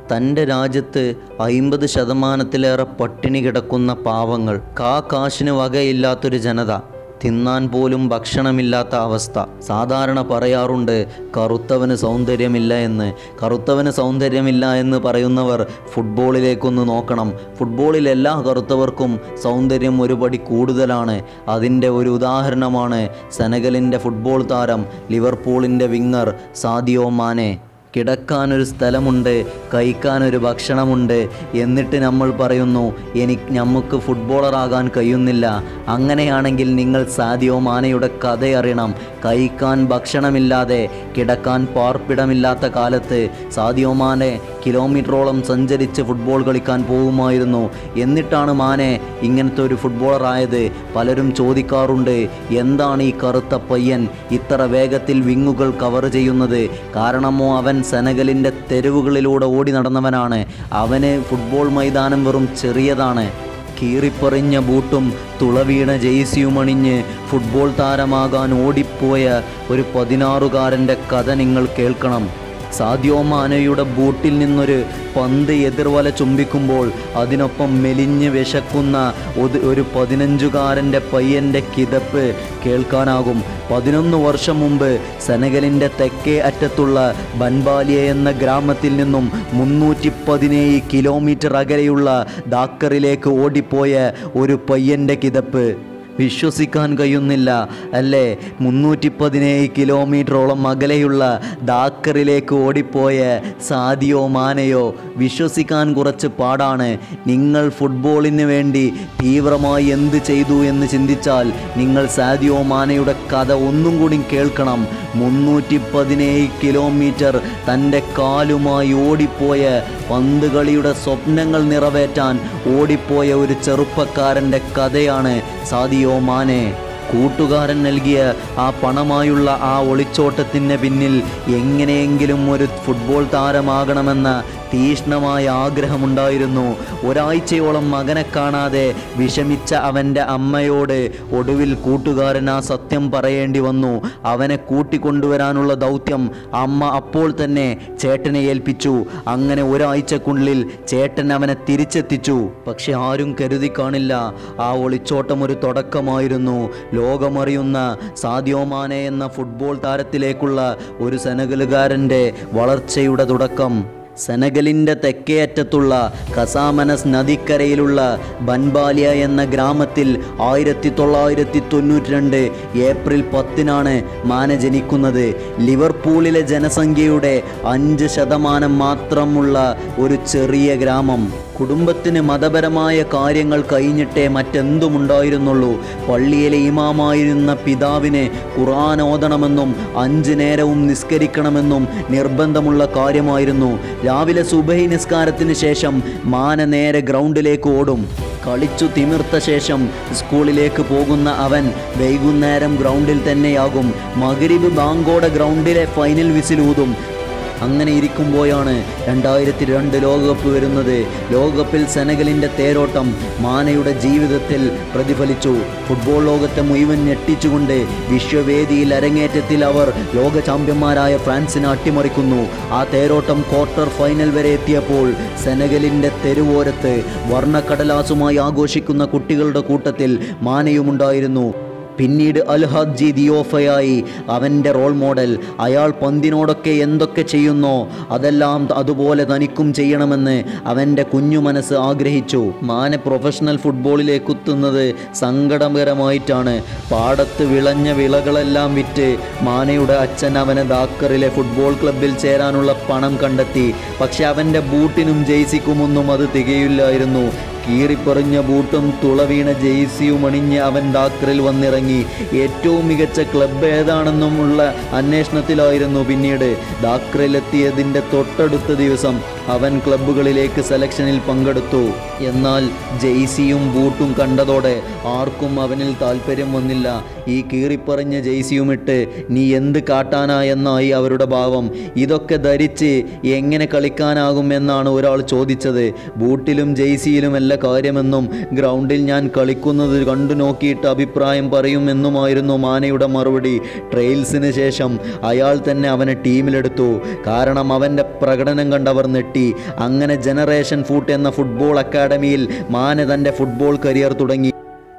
തൻ്റെ രാജ്യത്ത് അയിമ്പത് ശതമാനത്തിലേറെ പട്ടിണി കിടക്കുന്ന പാവങ്ങൾ കാ കാശിന് വകയില്ലാത്തൊരു ജനത തിന്നാൻ പോലും ഭക്ഷണമില്ലാത്ത അവസ്ഥ സാധാരണ പറയാറുണ്ട് കറുത്തവന് സൗന്ദര്യമില്ല എന്ന് കറുത്തവന് സൗന്ദര്യമില്ല എന്ന് പറയുന്നവർ ഫുട്ബോളിലേക്കൊന്ന് നോക്കണം ഫുട്ബോളിൽ എല്ലാ കറുത്തവർക്കും സൗന്ദര്യം ഒരുപടി കൂടുതലാണ് അതിൻ്റെ ഒരു ഉദാഹരണമാണ് സെനഗലിൻ്റെ ഫുട്ബോൾ താരം ലിവർപൂളിൻ്റെ വിങ്ങർ സാദിയോ മാനെ കിടക്കാനൊരു സ്ഥലമുണ്ട് കഴിക്കാനൊരു ഭക്ഷണമുണ്ട് എന്നിട്ട് നമ്മൾ പറയുന്നു എനിക്ക് നമുക്ക് ഫുട്ബോളറാകാൻ കഴിയുന്നില്ല അങ്ങനെയാണെങ്കിൽ നിങ്ങൾ സാദിയോ മാനയുടെ കഥയറിയണം കഴിക്കാൻ ഭക്ഷണമില്ലാതെ കിടക്കാൻ പാർപ്പിടമില്ലാത്ത കാലത്ത് സാദിയോ മാനെ കിലോമീറ്ററോളം സഞ്ചരിച്ച് ഫുട്ബോൾ കളിക്കാൻ പോകുമായിരുന്നു എന്നിട്ടാണ് മാനെ ഇങ്ങനത്തെ ഒരു ഫുട്ബോളറായത് പലരും ചോദിക്കാറുണ്ട് എന്താണ് ഈ കറുത്ത പയ്യൻ ഇത്ര വേഗത്തിൽ വിങ്ങുകൾ കവർ ചെയ്യുന്നത് കാരണമോ അവൻ സെനഗലിൻ്റെ തെരുവുകളിലൂടെ ഓടി നടന്നവനാണ് അവന് ഫുട്ബോൾ മൈതാനം വെറും ചെറിയതാണ് കീറിപ്പറിഞ്ഞ ബൂട്ടും തുളവീണ ജെയ്സിയുമണിഞ്ഞ് ഫുട്ബോൾ താരമാകാൻ ഓടിപ്പോയ ഒരു പതിനാറുകാരൻ്റെ കഥ നിങ്ങൾ കേൾക്കണം സാദിയോ മാനയുടെ ബൂട്ടിൽ നിന്നൊരു പന്ത് എതിർവല ചുംബിക്കുമ്പോൾ അതിനൊപ്പം മെലിഞ്ഞ് വിശക്കുന്ന ഒരു- ഒരു പതിനഞ്ചുകാരൻ്റെ പയ്യൻ്റെ കിതപ്പ് കേൾക്കാനാകും പതിനൊന്ന് വർഷം മുമ്പ് സെനഗലിൻ്റെ തെക്കേ അറ്റത്തുള്ള ബൻബാലിയ എന്ന ഗ്രാമത്തിൽ നിന്നും മുന്നൂറ്റി പതിനേഴ് കിലോമീറ്റർ അകലെയുള്ള ദാക്കറിലേക്ക് ഓടിപ്പോയ ഒരു പയ്യൻ്റെ കിതപ്പ് വിശ്വസിക്കാൻ കഴിയുന്നില്ല അല്ലേ മുന്നൂറ്റി പതിനേഴ് കിലോമീറ്ററോളം അകലെയുള്ള ദാക്കറിലേക്ക് ഓടിപ്പോയ സാദിയോ മാനയോ വിശ്വസിക്കാൻ കുറച്ച് പാടാണ് നിങ്ങൾ ഫുട്ബോളിന് വേണ്ടി തീവ്രമായി എന്ത് ചെയ്തു എന്ന് ചിന്തിച്ചാൽ നിങ്ങൾ സാദിയോ മാനയുടെ കഥ ഒന്നും കൂടി കേൾക്കണം മുന്നൂറ്റി പതിനേഴ് കിലോമീറ്റർ തൻ്റെ കാലുമായി ഓടിപ്പോയ പന്ത് കളിയുടെ സ്വപ്നങ്ങൾ നിറവേറ്റാൻ ഓടിപ്പോയ ഒരു ചെറുപ്പക്കാരൻ്റെ കഥയാണ് സാദിയോ മാനെ കൂട്ടുകാരൻ നൽകിയ ആ പണമായുള്ള ആ ഒളിച്ചോട്ടത്തിന് പിന്നിൽ എങ്ങനെയെങ്കിലും ഒരു ഫുട്ബോൾ താരമാകണമെന്ന തീഷ്ണമായ ആഗ്രഹമുണ്ടായിരുന്നു ഒരാഴ്ചയോളം മകനെ കാണാതെ വിഷമിച്ച അവൻ്റെ അമ്മയോട് ഒടുവിൽ കൂട്ടുകാരൻ ആ സത്യം പറയേണ്ടി വന്നു അവനെ കൂട്ടിക്കൊണ്ടുവരാനുള്ള ദൗത്യം അമ്മ അപ്പോൾ തന്നെ ചേട്ടനെ ഏൽപ്പിച്ചു അങ്ങനെ ഒരാഴ്ചക്കുള്ളിൽ ചേട്ടൻ അവനെ തിരിച്ചെത്തിച്ചു പക്ഷെ ആരും കരുതി കാണില്ല ആ ഒളിച്ചോട്ടം ഒരു തുടക്കമായിരുന്നു ലോകമറിയുന്ന സാദ്യോമാനെ എന്ന ഫുട്ബോൾ താരത്തിലേക്കുള്ള ഒരു സെനഗലുകാരൻ്റെ വളർച്ചയുടെ തുടക്കം സെനഗലിൻ്റെ തെക്കേ അറ്റത്തുള്ള കസാമനസ് നദിക്കരയിലുള്ള ബൻബാലിയ എന്ന ഗ്രാമത്തിൽ ആയിരത്തി തൊള്ളായിരത്തി തൊണ്ണൂറ്റി രണ്ട് ഏപ്രിൽ പത്തിനാണ് മാന ജനിക്കുന്നത് ലിവർപൂളിലെ ജനസംഖ്യയുടെ അഞ്ച് ശതമാനം മാത്രമുള്ള ഒരു ചെറിയ ഗ്രാമം കുടുംബത്തിന് മതപരമായ കാര്യങ്ങൾ കഴിഞ്ഞിട്ടേ മറ്റെന്തുമുണ്ടായിരുന്നുള്ളൂ പള്ളിയിലെ ഇമാമായിരുന്ന പിതാവിന് ഖുർആൻ ഓതണമെന്നും അഞ്ച് നേരവും നിസ്കരിക്കണമെന്നും നിർബന്ധമുള്ള കാര്യമായിരുന്നു രാവിലെ സുബഹി നിസ്കാരത്തിന് ശേഷം മാന നേരെ ഗ്രൗണ്ടിലേക്ക് ഓടും കളിച്ചു തിമിർത്ത ശേഷം സ്കൂളിലേക്ക് പോകുന്ന അവൻ വൈകുന്നേരം ഗ്രൗണ്ടിൽ തന്നെയാകും മകരിബ് ബാങ്കോടെ ഗ്രൗണ്ടിലെ ഫൈനൽ വിസിലൂതും അങ്ങനെ ഇരിക്കുമ്പോഴാണ് രണ്ടായിരത്തി രണ്ട് ലോകകപ്പ് വരുന്നത് ലോകകപ്പിൽ സെനഗലിൻ്റെ തേരോട്ടം മാനയുടെ ജീവിതത്തിൽ പ്രതിഫലിച്ചു ഫുട്ബോൾ ലോകത്തെ മുഴുവൻ ഞെട്ടിച്ചുകൊണ്ട് വിശ്വവേദിയിൽ അരങ്ങേറ്റത്തിൽ അവർ ലോക ചാമ്പ്യന്മാരായ ഫ്രാൻസിനെ അട്ടിമറിക്കുന്നു ആ തേരോട്ടം ക്വാർട്ടർ ഫൈനൽ വരെ എത്തിയപ്പോൾ സെനഗലിൻ്റെ തെരുവോരത്ത് വർണ്ണക്കടലാസുമായി ആഘോഷിക്കുന്ന കുട്ടികളുടെ കൂട്ടത്തിൽ മാനയുമുണ്ടായിരുന്നു പിന്നീട് അൽഹദ്ജി ദിയോഫയായി അവൻ്റെ റോൾ മോഡൽ അയാൾ പന്തിനോടൊക്കെ എന്തൊക്കെ ചെയ്യുന്നോ അതെല്ലാം അതുപോലെ തനിക്കും ചെയ്യണമെന്ന് അവൻ്റെ കുഞ്ഞു മനസ്സ് ആഗ്രഹിച്ചു മാനെ പ്രൊഫഷണൽ ഫുട്ബോളിലേക്ക് എത്തുന്നത് സങ്കടകരമായിട്ടാണ് പാടത്ത് വിളഞ്ഞ വിളകളെല്ലാം വിറ്റ് മാനയുടെ അച്ഛൻ അവനെ ദാക്കറിലെ ഫുട്ബോൾ ക്ലബിൽ ചേരാനുള്ള പണം കണ്ടെത്തി പക്ഷെ അവൻ്റെ ബൂട്ടിനും ജെയ്സിക്കുമൊന്നും അത് തികയില്ലായിരുന്നു കീറിപ്പറിഞ്ഞ ബൂട്ടും തുളവീണ ജെയ്സിയും അണിഞ്ഞ് അവൻ ഡാക്കറിൽ വന്നിറങ്ങി ഏറ്റവും മികച്ച ക്ലബ്ബ് ഏതാണെന്നുമുള്ള അന്വേഷണത്തിലായിരുന്നു പിന്നീട് ഡാക്കറിലെത്തിയതിൻ്റെ തൊട്ടടുത്ത ദിവസം അവൻ ക്ലബ്ബുകളിലേക്ക് സെലക്ഷനിൽ പങ്കെടുത്തു എന്നാൽ ജെയ്സിയും ബൂട്ടും കണ്ടതോടെ ആർക്കും അവനിൽ താല്പര്യം വന്നില്ല ഈ കീറിപ്പറിഞ്ഞ ജെയ്സിയുമിട്ട് നീ എന്ത് കാട്ടാനാ എന്നായി അവരുടെ ഭാവം ഇതൊക്കെ ധരിച്ച് എങ്ങനെ കളിക്കാനാകും എന്നാണ് ഒരാൾ ചോദിച്ചത് ബൂട്ടിലും ജെയ്സിയിലും അല്ല കാര്യമെന്നും ഗ്രൗണ്ടിൽ ഞാൻ കളിക്കുന്നത് കണ്ടു നോക്കിയിട്ട് അഭിപ്രായം പറയുമെന്നുമായിരുന്നു മാനയുടെ മറുപടി ട്രെയിൽസിന് ശേഷം അയാൾ തന്നെ അവനെ ടീമിലെടുത്തു കാരണം അവൻ്റെ പ്രകടനം കണ്ടവർ നെട്ടി കിട്ടി അങ്ങനെ ജനറേഷൻ ഫുട്ട് എന്ന ഫുട്ബോൾ അക്കാഡമിയിൽ മാനെ തൻ്റെ ഫുട്ബോൾ കരിയർ തുടങ്ങി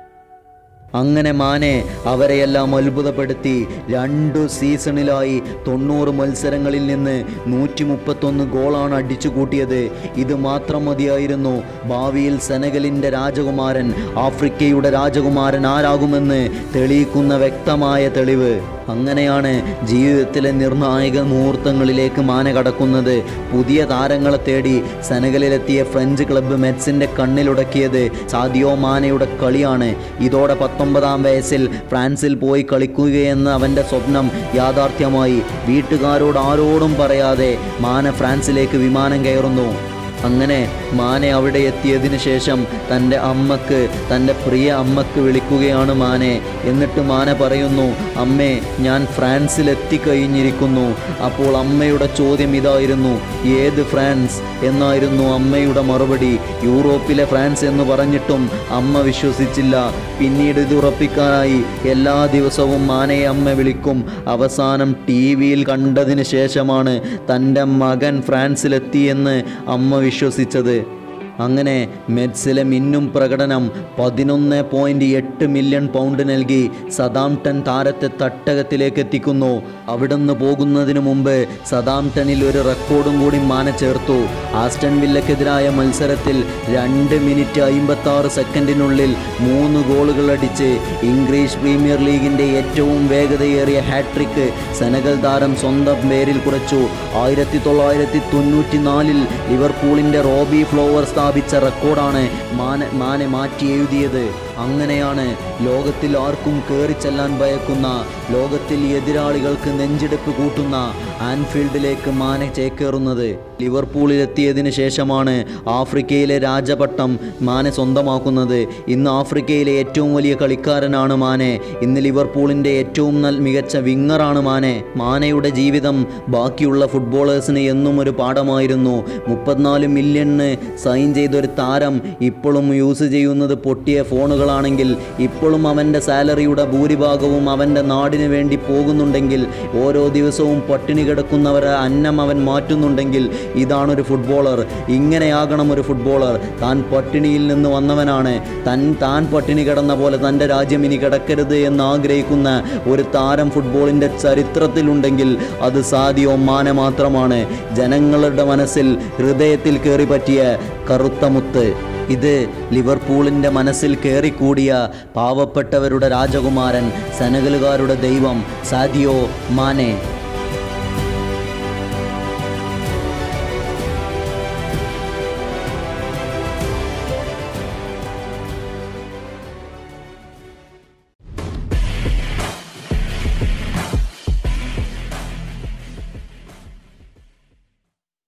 അങ്ങനെ മാനെ അവരെയെല്ലാം അത്ഭുതപ്പെടുത്തി രണ്ടു സീസണിലായി തൊണ്ണൂറ് മത്സരങ്ങളിൽ നിന്ന് നൂറ്റി മുപ്പത്തൊന്ന് ഗോളാണ് അടിച്ചു കൂട്ടിയത് ഇത് മാത്രം മതിയായിരുന്നു ഭാവിയിൽ സെനഗലിൻ്റെ രാജകുമാരൻ ആഫ്രിക്കയുടെ രാജകുമാരൻ ആരാകുമെന്ന് തെളിയിക്കുന്ന വ്യക്തമായ തെളിവ് അങ്ങനെയാണ് ജീവിതത്തിലെ നിർണായക മുഹൂർത്തങ്ങളിലേക്ക് മാന കടക്കുന്നത് പുതിയ താരങ്ങളെ തേടി സെനഗലിലെത്തിയ ഫ്രഞ്ച് ക്ലബ്ബ് മെറ്റ്സിൻ്റെ കണ്ണിലുടക്കിയത് സാദിയോ മാനയുടെ കളിയാണ് ഇതോടെ പത്തൊമ്പതാം വയസ്സിൽ ഫ്രാൻസിൽ പോയി കളിക്കുകയെന്ന അവൻ്റെ സ്വപ്നം യാഥാർത്ഥ്യമായി വീട്ടുകാരോട് ആരോടും പറയാതെ മാന ഫ്രാൻസിലേക്ക് വിമാനം കയറുന്നു അങ്ങനെ മാനെ അവിടെ എത്തിയതിന് ശേഷം തൻ്റെ അമ്മക്ക് തൻ്റെ പ്രിയ അമ്മക്ക് വിളിക്കുകയാണ് മാനെ എന്നിട്ട് മാന പറയുന്നു അമ്മേ ഞാൻ ഫ്രാൻസിൽ എത്തിക്കഴിഞ്ഞിരിക്കുന്നു അപ്പോൾ അമ്മയുടെ ചോദ്യം ഇതായിരുന്നു ഏത് ഫ്രാൻസ് എന്നായിരുന്നു അമ്മയുടെ മറുപടി യൂറോപ്പിലെ ഫ്രാൻസ് എന്ന് പറഞ്ഞിട്ടും അമ്മ വിശ്വസിച്ചില്ല പിന്നീട് ഇത് ഉറപ്പിക്കാനായി എല്ലാ ദിവസവും മാനയെ അമ്മ വിളിക്കും അവസാനം ടി വിയിൽ കണ്ടതിന് ശേഷമാണ് തൻ്റെ മകൻ ഫ്രാൻസിലെത്തിയെന്ന് അമ്മ വിശ്വസിച്ചത് അങ്ങനെ മെറ്റ്സിലെ മിന്നും പ്രകടനം പതിനൊന്ന് പോയിൻറ്റ് എട്ട് മില്യൺ പൗണ്ട് നൽകി സദാംടൺ താരത്തെ തട്ടകത്തിലേക്ക് എത്തിക്കുന്നു അവിടുന്ന് പോകുന്നതിന് മുമ്പ് സദാംടണിൽ ഒരു റെക്കോർഡും കൂടി മാന ചേർത്തു ആസ്റ്റൺ വില്ലക്കെതിരായ മത്സരത്തിൽ രണ്ട് മിനിറ്റ് അമ്പത്തി ആറ് സെക്കൻഡിനുള്ളിൽ മൂന്ന് ഗോളുകൾ അടിച്ച് ഇംഗ്ലീഷ് പ്രീമിയർ ലീഗിൻ്റെ ഏറ്റവും വേഗതയേറിയ ഹാട്രിക്ക് സെനഗൽ താരം സ്വന്തം പേരിൽ കുറിച്ചു ആയിരത്തി തൊള്ളായിരത്തി തൊണ്ണൂറ്റി നാലിൽ ലിവർപൂളിൻ്റെ റോബി ഫ്ലോവർ സ്ഥാപിച്ച റെക്കോർഡാണ് മാന മാനെ മാറ്റി എഴുതിയത് അങ്ങനെയാണ് ലോകത്തിൽ ആർക്കും കയറിച്ചെല്ലാൻ ഭയക്കുന്ന ലോകത്തിൽ എതിരാളികൾക്ക് നെഞ്ചെടുപ്പ് കൂട്ടുന്ന ആൻഫീൽഡിലേക്ക് മാനെ ചേക്കേറുന്നത് ലിവർപൂളിലെത്തിയതിനു ശേഷമാണ് ആഫ്രിക്കയിലെ രാജപട്ടം മാനെ സ്വന്തമാക്കുന്നത് ഇന്ന് ആഫ്രിക്കയിലെ ഏറ്റവും വലിയ കളിക്കാരനാണ് മാനെ ഇന്ന് ലിവർപൂളിൻ്റെ ഏറ്റവും നല്ല മികച്ച വിങ്ങറാണ് മാനെ മാനയുടെ ജീവിതം ബാക്കിയുള്ള ഫുട്ബോളേഴ്സിന് എന്നും ഒരു പാഠമായിരുന്നു മുപ്പത്തിനാല് മില്യണിന് സൈൻ ചെയ്തൊരു താരം ഇപ്പോഴും യൂസ് ചെയ്യുന്നത് പൊട്ടിയ ഫോണുകളാണെങ്കിൽ ഇപ്പോഴും അവൻ്റെ സാലറിയുടെ ഭൂരിഭാഗവും അവൻ്റെ നാടിന് വേണ്ടി പോകുന്നുണ്ടെങ്കിൽ ഓരോ ദിവസവും പട്ടിണി കിടക്കുന്നവരെ അന്നം അവൻ മാറ്റുന്നുണ്ടെങ്കിൽ ഇതാണൊരു ഫുട്ബോളർ ഇങ്ങനെയാകണം ഒരു ഫുട്ബോളർ താൻ പട്ടിണിയിൽ നിന്ന് വന്നവനാണ് തൻ താൻ പട്ടിണി കിടന്ന പോലെ തൻ്റെ രാജ്യം ഇനി കിടക്കരുത് എന്ന് ആഗ്രഹിക്കുന്ന ഒരു താരം ഫുട്ബോളിൻ്റെ ചരിത്രത്തിലുണ്ടെങ്കിൽ അത് സാദിയോ മാന മാത്രമാണ് ജനങ്ങളുടെ മനസ്സിൽ ഹൃദയത്തിൽ കയറി പറ്റിയ കറുത്ത മുത്ത് ഇത് ലിവർപൂളിൻ്റെ മനസ്സിൽ കയറിക്കൂടിയ പാവപ്പെട്ടവരുടെ രാജകുമാരൻ സെനഗലുകാരുടെ ദൈവം സാദിയോ മാനെ